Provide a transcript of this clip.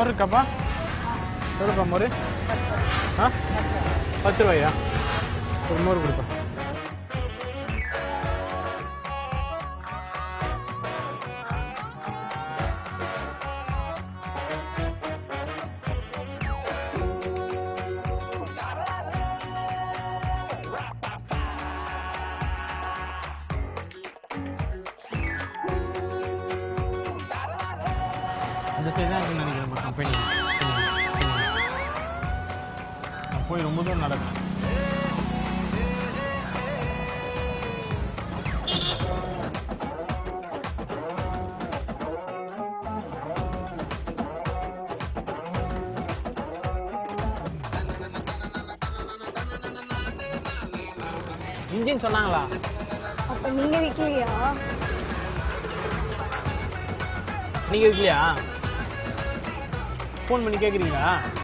இருக்காப்பா எவ்வளோப்பா மோர் ஆ பத்து ரூபாயா ஒரு மோர் கொடுப்பா இந்த சைடு தான் இருக்குன்னு நினைக்கிறேன் கம்பெனி நான் போய் ரொம்ப தூரம் நடக்கும் இன்ஜின் சொன்னாங்களா அப்ப நீங்க விக்கலையா நீங்க இருக்கலையா ஃபோன் பண்ணி கேக்குறீங்களா